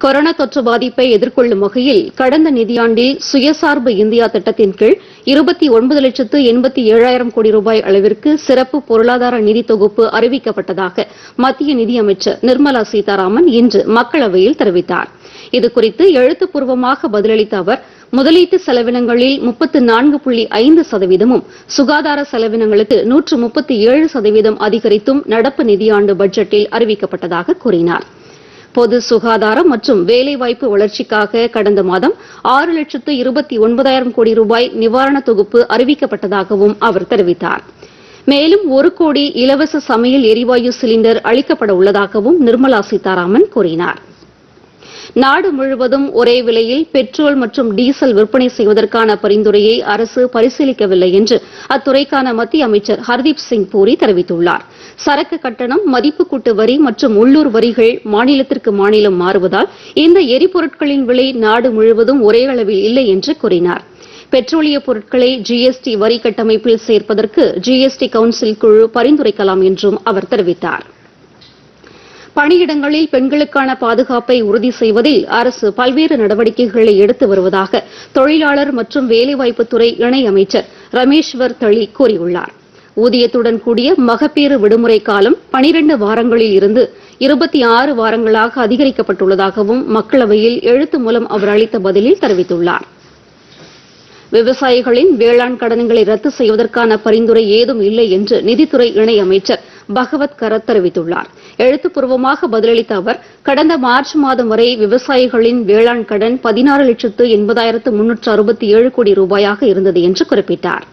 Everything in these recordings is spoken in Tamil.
கொரோனா தொற்று பாதிப்பை எதிர்கொள்ளும் வகையில் கடந்த நிதியாண்டில் சுயசார்பு இந்தியா திட்டத்தின் கீழ் இருபத்தி ஒன்பது லட்சத்து எண்பத்தி ஏழாயிரம் கோடி ரூபாய் அளவிற்கு சிறப்பு பொருளாதார நிதி தொகுப்பு அறிவிக்கப்பட்டதாக மத்திய நிதியமைச்சர் நிர்மலா சீதாராமன் இன்று மக்களவையில் தெரிவித்தார் இதுகுறித்து எழுத்துப்பூர்வமாக பதிலளித்த அவர் முதலீட்டு செலவினங்களில் முப்பத்து நான்கு புள்ளி ஐந்து சதவீதமும் சுகாதார செலவினங்களுக்கு நூற்று முப்பத்தி ஏழு சதவீதம் அதிகரித்தும் நடப்பு நிதியாண்டு பட்ஜெட்டில் அறிவிக்கப்பட்டதாக கூறினார் பொது சுகாதாரம் மற்றும் வேலைவாய்ப்பு வளர்ச்சிக்காக கடந்த மாதம் ஆறு லட்சத்து இருபத்தி ஒன்பதாயிரம் கோடி ரூபாய் நிவாரண தொகுப்பு அறிவிக்கப்பட்டதாகவும் அவர் தெரிவித்தார் மேலும் ஒரு கோடி இலவச சமையல் எரிவாயு சிலிண்டர் அளிக்கப்பட உள்ளதாகவும் நிர்மலா சீதாராமன் கூறினார் நாடு முழுவதும் ஒரே விலையில் பெட்ரோல் மற்றும் டீசல் விற்பனை செய்வதற்கான பரிந்துரையை அரசு பரிசீலிக்கவில்லை என்று அத்துறைக்கான மத்திய அமைச்சர் ஹர்தீப் சிங் பூரி தெரிவித்துள்ளார் சரக்கு கட்டணம் மதிப்பு கூட்டு வரி மற்றும் உள்ளூர் வரிகள் மாநிலத்திற்கு மாநிலம் மாறுவதால் இந்த எரிபொருட்களின் விலை நாடு முழுவதும் ஒரே அளவில் இல்லை என்று கூறினார் பெட்ரோலிய பொருட்களை ஜிஎஸ்டி வரி கட்டமைப்பில் சேர்ப்பதற்கு ஜிஎஸ்டி கவுன்சில் குழு பரிந்துரைக்கலாம் என்றும் அவர் தெரிவித்தார் பணியிடங்களில் பெண்களுக்கான பாதுகாப்பை உறுதி செய்வதில் அரசு பல்வேறு நடவடிக்கைகளை எடுத்து வருவதாக தொழிலாளர் மற்றும் வேலைவாய்ப்புத்துறை இணையமைச்சர் ரமேஸ்வர் தளி கூறியுள்ளார் ஊதியத்துடன் கூடிய மகப்பேறு விடுமுறை காலம் பனிரண்டு வாரங்களில் இருந்து இருபத்தி ஆறு வாரங்களாக அதிகரிக்கப்பட்டுள்ளதாகவும் மக்களவையில் எழுத்து மூலம் அவர் அளித்த பதிலில் தெரிவித்துள்ளார் விவசாயிகளின் வேளாண் கடன்களை ரத்து செய்வதற்கான பரிந்துரை ஏதும் இல்லை என்று நிதித்துறை இணையமைச்சர் பகவத் கரத் தெரிவித்துள்ளார் எழுத்துப்பூர்வமாக பதிலளித்த அவர் கடந்த மார்ச் மாதம் வரை விவசாயிகளின் வேளாண் கடன் பதினாறு லட்சத்து எண்பதாயிரத்து முன்னூற்று அறுபத்தி ஏழு கோடி ரூபாயாக இருந்தது என்று குறிப்பிட்டார்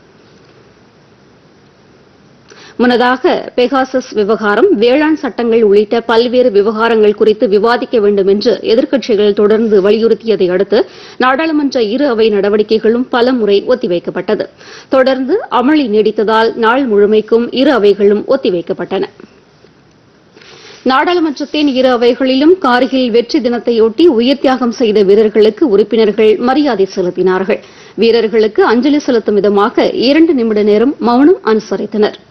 முன்னதாக பெகாசஸ் விவகாரம் வேளாண் சட்டங்கள் உள்ளிட்ட பல்வேறு விவகாரங்கள் குறித்து விவாதிக்க வேண்டும் என்று எதிர்க்கட்சிகள் தொடர்ந்து வலியுறுத்தியதை அடுத்து நாடாளுமன்ற இரு அவை நடவடிக்கைகளும் பலமுறை ஒத்திவைக்கப்பட்டது தொடர்ந்து அமளி நீடித்ததால் நாள் முழுமைக்கும் இரு அவைகளும் ஒத்திவைக்கப்பட்டன நாடாளுமன்றத்தின் இரு அவைகளிலும் கார்கில் வெற்றி தினத்தையொட்டி உயிர் தியாகம் செய்த வீரர்களுக்கு உறுப்பினர்கள் மரியாதை செலுத்தினார்கள் வீரர்களுக்கு அஞ்சலி செலுத்தும் விதமாக இரண்டு நிமிட நேரம் மௌனம் அனுசரித்தனர்